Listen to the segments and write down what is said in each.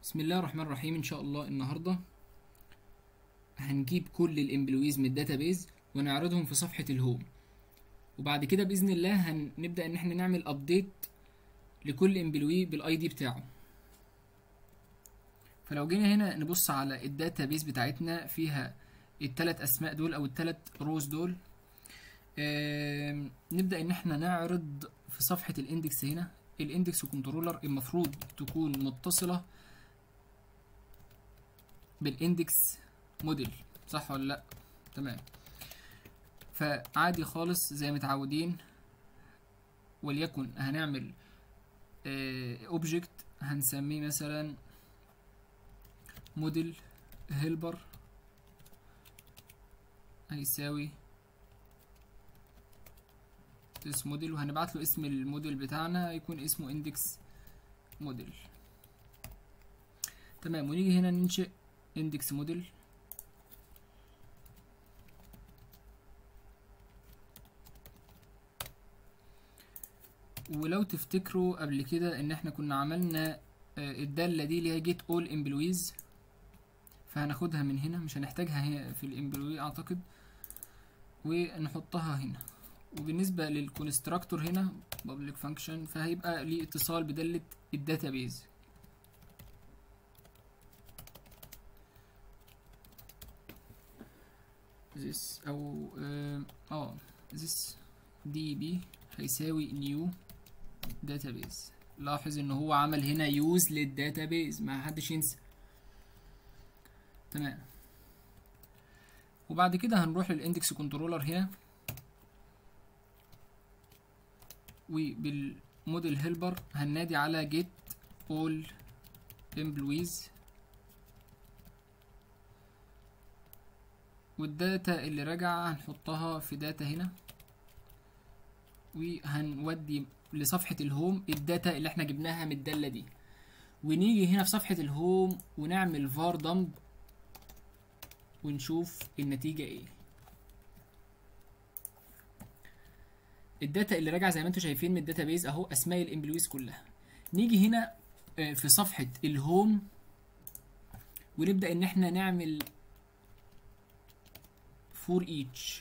بسم الله الرحمن الرحيم ان شاء الله النهارده هنجيب كل الامبلويز من الداتابيز ونعرضهم في صفحة الهوم وبعد كده باذن الله هنبدا ان احنا نعمل ابديت لكل امبلوي بالاي دي بتاعه فلو جينا هنا نبص على الداتابيز بتاعتنا فيها التلات اسماء دول او التلات روز دول آم، نبدا ان احنا نعرض في صفحة الاندكس هنا الاندكس كنترولر المفروض تكون متصلة بالاندكس موديل صح ولا لا تمام فعادي خالص زي متعودين وليكن هنعمل اوبجكت هنسميه مثلا موديل هيلبر هيساوي this موديل وهنبعت له اسم الموديل بتاعنا هيكون اسمه اندكس موديل تمام ونيجي هنا ننشئ اندكس موديل ولو تفتكروا قبل كده ان احنا كنا عملنا آه، الدالة دي اللي هي جيت اول امبلويز فهناخدها من هنا مش هنحتاجها هي في الامبلوي اعتقد ونحطها هنا وبالنسبة للكونستراكتور هنا public function فهيبقى ليه اتصال بدالة الداتابيز this او اه آه، this db هيساوي new database لاحظ ان هو عمل هنا يوز للداتابيز ما حدش ينسى تمام وبعد كده هنروح للاندكس كنترولر هنا وبالموديل هيلبر هننادي على get all employees والداتا اللي راجعة هنحطها في داتا هنا وهنودي لصفحة الهوم الداتا اللي احنا جبناها من الدالة دي ونيجي هنا في صفحة الهوم ونعمل var dump ونشوف النتيجة ايه الداتا اللي راجعة زي ما انتم شايفين من الداتابيز اهو اسماء الامبلويز كلها نيجي هنا آه، في صفحة الهوم ونبدأ ان احنا نعمل for each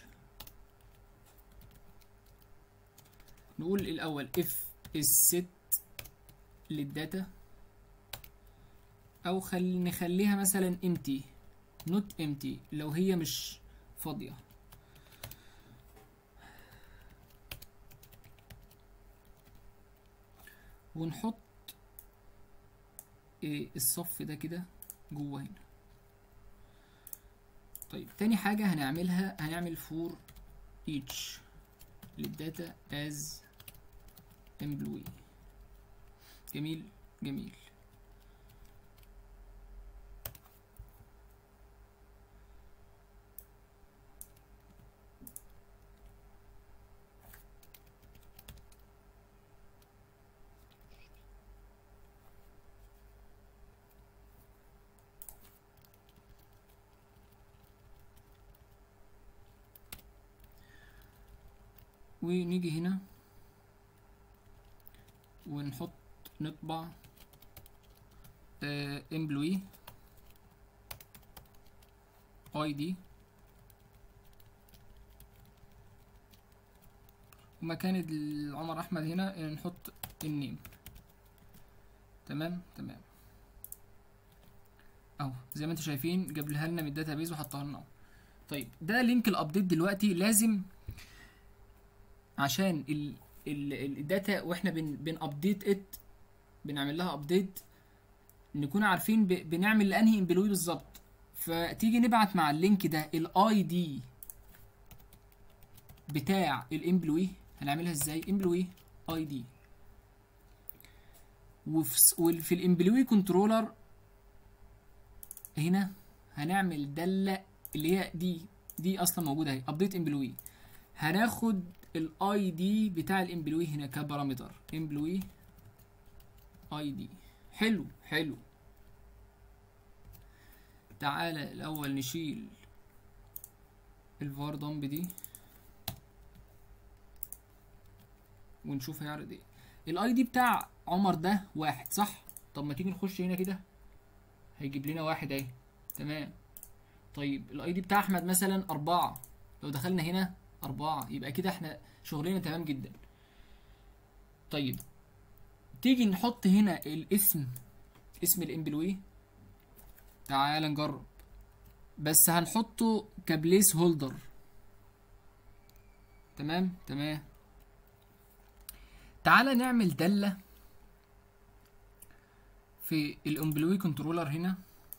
نقول الاول if الست للداتا او خلي نخليها مثلا empty not empty لو هي مش فاضية ونحط إيه الصف ده كده جوه هنا طيب تاني حاجة هنعملها هنعمل for each للداتا as employee جميل جميل ونيجي هنا ونحط نطبع آه employee ID ومكان عمر احمد هنا نحط النيم تمام تمام اهو زي ما انتم شايفين جابلها لنا من الداتابيز وحطها لنا اهو طيب ده لينك الابديت دلوقتي لازم عشان ال ال ال- الداتا واحنا بن بن ابديت ات بنعمل لها ابديت نكون عارفين ب بنعمل لانهي امبلوي بالظبط فتيجي نبعت مع اللينك ده الاي دي بتاع الامبلوي هنعملها ازاي امبلوي اي دي وفي س- وفي الامبلوي كنترولر هنا هنعمل داله اللي هي دي دي اصلا موجوده اهي ابديت امبلوي هناخد الاي دي بتاع الامبلوي هنا كبارامتر امبلوي اي دي حلو حلو تعالى الاول نشيل الفار دمب دي ونشوف هيعرض ايه الاي دي بتاع عمر ده واحد صح طب ما تيجي نخش هنا كده هيجيب لنا واحد اهي تمام طيب الاي دي بتاع احمد مثلا أربعة لو دخلنا هنا أربعة يبقى كده احنا شغلنا تمام جدا طيب تيجي نحط هنا الاسم اسم الامبلوي تعال نجرب بس هنحطه كبليس هولدر تمام تمام تعالى نعمل دالة في الامبلوي كنترولر هنا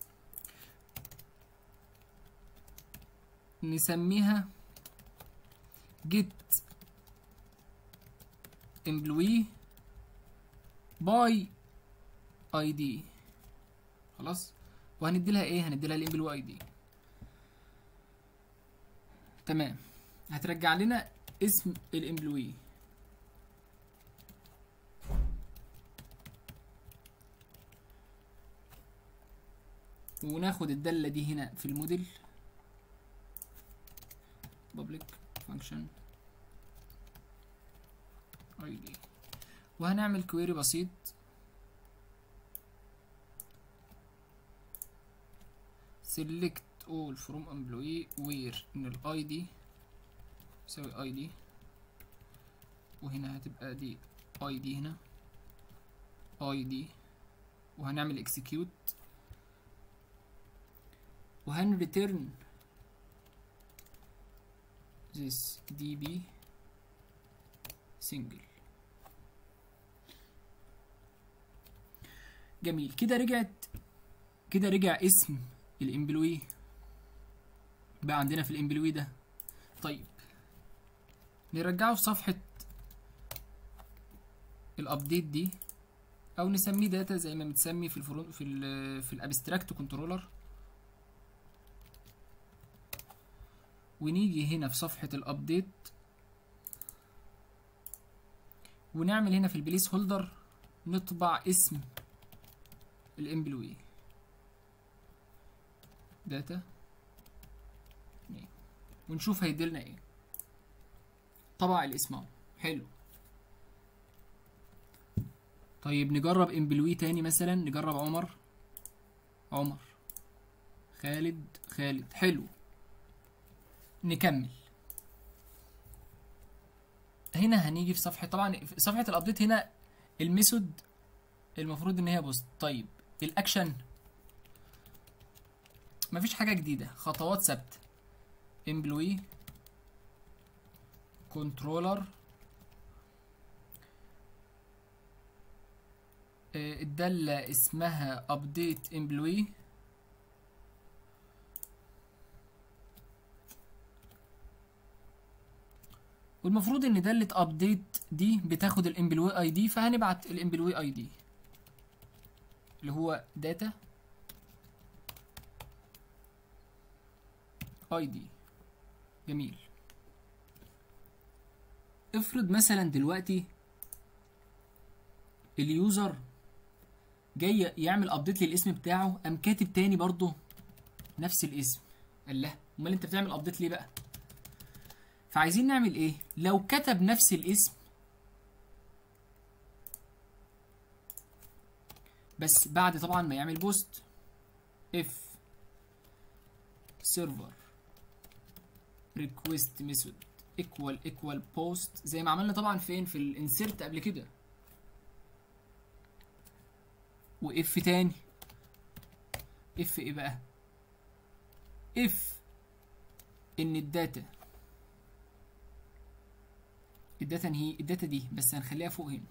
نسميها get employee by id خلاص وهندي لها ايه هندي لها الامبلوي اي دي تمام هترجع لنا اسم الامبلوي وناخد الدالة دي هنا في الموديل public function id وهنعمل كويري بسيط select all from employee where ان الاي دي يساوي اي دي وهنا هتبقى دي اي دي هنا اي دي وهنعمل execute وهن return this db single جميل كده رجعت كده رجع اسم الامبلوي بقى عندنا في الامبلوي ده طيب نرجعه في صفحة الابديت دي او نسميه داتا زي ما متسمي في الفرونت في ال في الابستراكت كنترولر ونيجي هنا في صفحة الابديت ونعمل هنا في البليس هولدر نطبع اسم الامبلوي داتا ونشوف هيديلنا ايه طبع الاسم اهو حلو طيب نجرب امبلوي تاني مثلا نجرب عمر عمر خالد خالد حلو نكمل هنا هنيجي في صفحة طبعا في صفحة الابديت هنا الميثود المفروض ان هي بوست طيب الاكشن مفيش حاجة جديدة خطوات ثابتة employee controller الدالة اسمها update employee والمفروض ان دالة update دي بتاخد الامبلوي اي دي فهنبعت الامبلوي اي دي اللي هو data اي دي جميل افرض مثلا دلوقتي اليوزر جاي يعمل ابديت للاسم بتاعه قام كاتب تاني برضه نفس الاسم الله امال انت بتعمل ابديت ليه بقى فعايزين نعمل ايه لو كتب نفس الاسم بس بعد طبعا ما يعمل بوست اف سيرفر request method equal equal post زي ما عملنا طبعا فين في الانسيرت قبل كده واف تاني اف ايه بقى اف ان الداتا الداتا هي الداتا دي بس هنخليها فوق هنا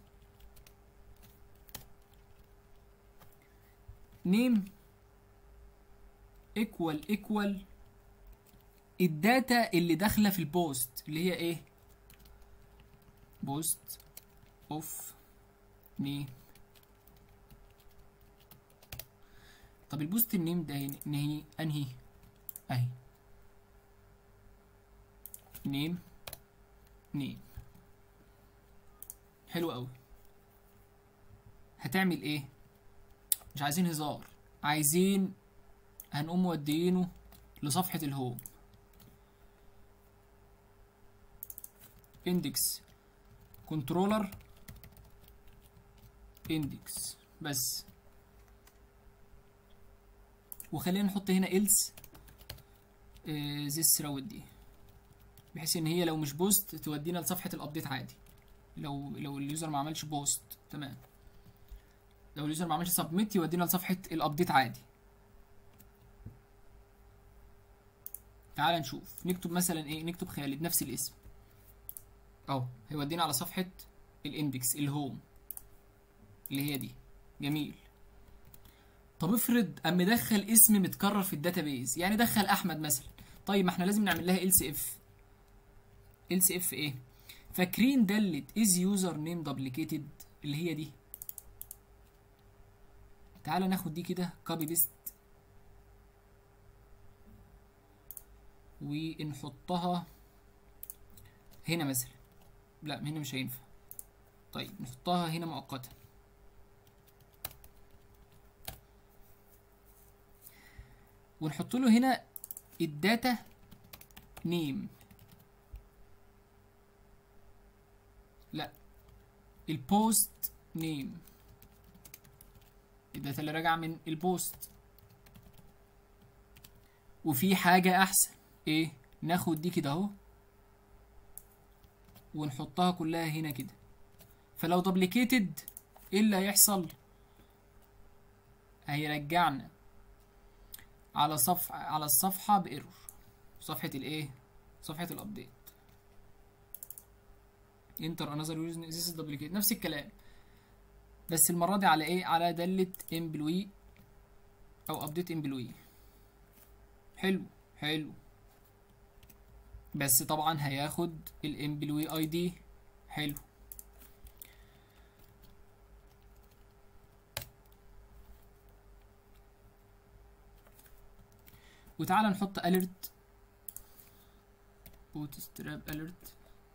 name equal equal الداتا اللي داخله في البوست اللي هي ايه بوست اوف نيم طب البوست النيم ده انهي انهي اهي نيم نيم حلو قوي هتعمل ايه مش عايزين هزار عايزين هنقوم مودينه لصفحة الهوم index controller index بس وخلينا نحط هنا else this راوت دي بحيث ان هي لو مش بوست تودينا لصفحه الابديت عادي لو لو اليوزر ما عملش بوست تمام لو اليوزر ما عملش سبميت يودينا لصفحه الابديت عادي تعال نشوف نكتب مثلا ايه نكتب خالد نفس الاسم اهو هيودينا على صفحه الاندكس الهوم اللي هي دي جميل طب افرض قام مدخل اسم متكرر في الداتابيز يعني دخل احمد مثلا طيب ما احنا لازم نعمل لها else if else if ايه فاكرين دلة is user name duplicated اللي هي دي تعالى ناخد دي كده copy paste ونحطها هنا مثلا لا هنا مش هينفع طيب نحطها هنا مؤقتا ونحط له هنا الداتا نيم لا البوست نيم الداتا اللي راجعه من البوست وفي حاجة أحسن إيه ناخد دي كده أهو ونحطها كلها هنا كده فلو دوبليكيتد إيه اللي هيحصل هيرجعنا على صفحة على الصفحة بإيرور صفحة الإيه صفحة الأبديت انتر انذر يوز ذيس دوبليكيت نفس الكلام بس المرة دي على إيه على دالة امبلوي أو أبديت امبلوي حلو حلو بس طبعا هياخد الامبلوي اي دي حلو وتعالى نحط alert bootstrap alert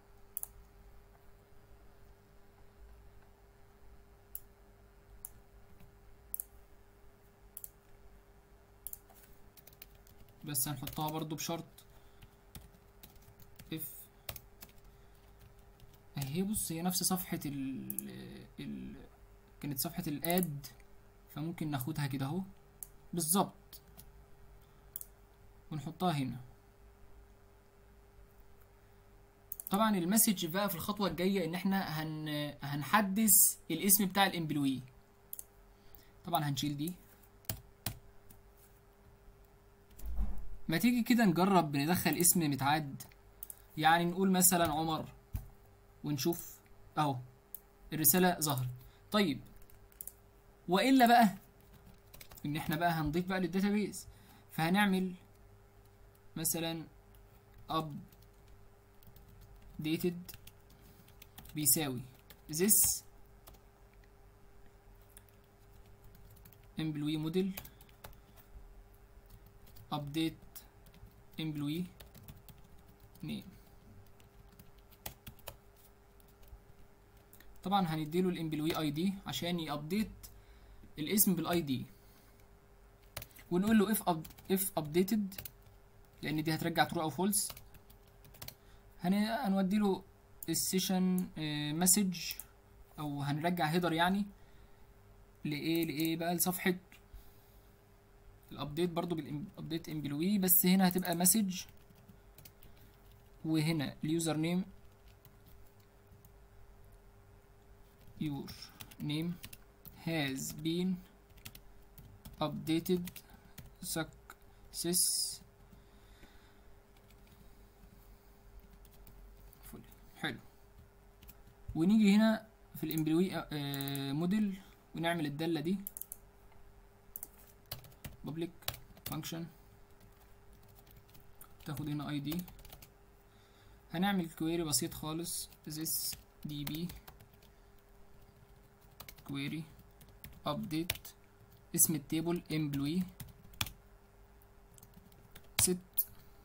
بس هنحطها برضو بشرط اف هي بص هي نفس صفحة ال ال كانت صفحة الاد فممكن ناخدها كده اهو بالظبط ونحطها هنا طبعا المسج بقى في الخطوة الجاية ان احنا هن هنحدث الاسم بتاع الامبلوي طبعا هنشيل دي ما تيجي كده نجرب ندخل اسم متعاد يعني نقول مثلا عمر ونشوف اهو الرسالة ظهرت طيب والا بقى ان احنا بقى هنضيف بقى للداتابيز فهنعمل مثلا updated بيساوي this employee model update employee name طبعا هنديله الامبلوي اي دي عشان يابديت الاسم بالاي دي ونقول له if up if updated لان دي هترجع true او false هن هنودي له السيشن مسج او هنرجع هيدر يعني لايه لايه بقى لصفحه الابديت برضو بالابديت امبلوي بس هنا هتبقى مسج وهنا اليوزر نيم your name has been updated success حلو ونيجي هنا في الامبلوي موديل ونعمل الدالة دي public function تاخد هنا id هنعمل كويري بسيط خالص this db query update اسم التيبل employee set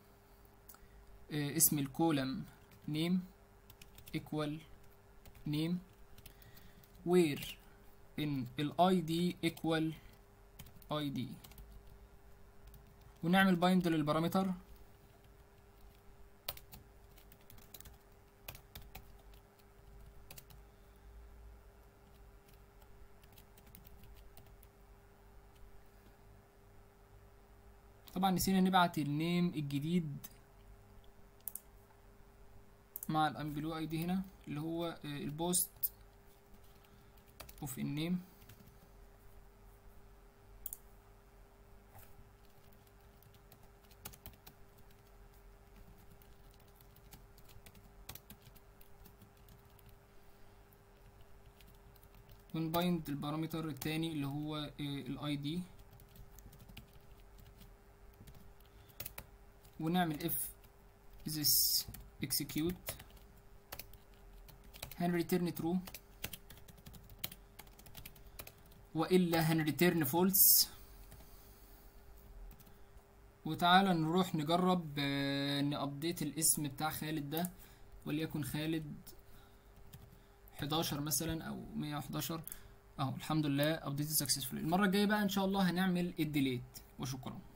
اه اسم الكولم name equal name where in ال id equal id ونعمل bind للبارامتر طبعا نسينا نبعت النيم الجديد مع الامبلو اي دي هنا اللي هو آه، البوست اوف النيم ونبايند البارامتر التاني اللي هو الاي دي ونعمل if this execute هنريتيرن true والا هنريتيرن false وتعالى نروح نجرب آه، نابديت الاسم بتاع خالد ده وليكن خالد 11 مثلا او 111 اهو الحمد لله ابديت سكسسفول المره الجايه بقى ان شاء الله هنعمل الديليت وشكرا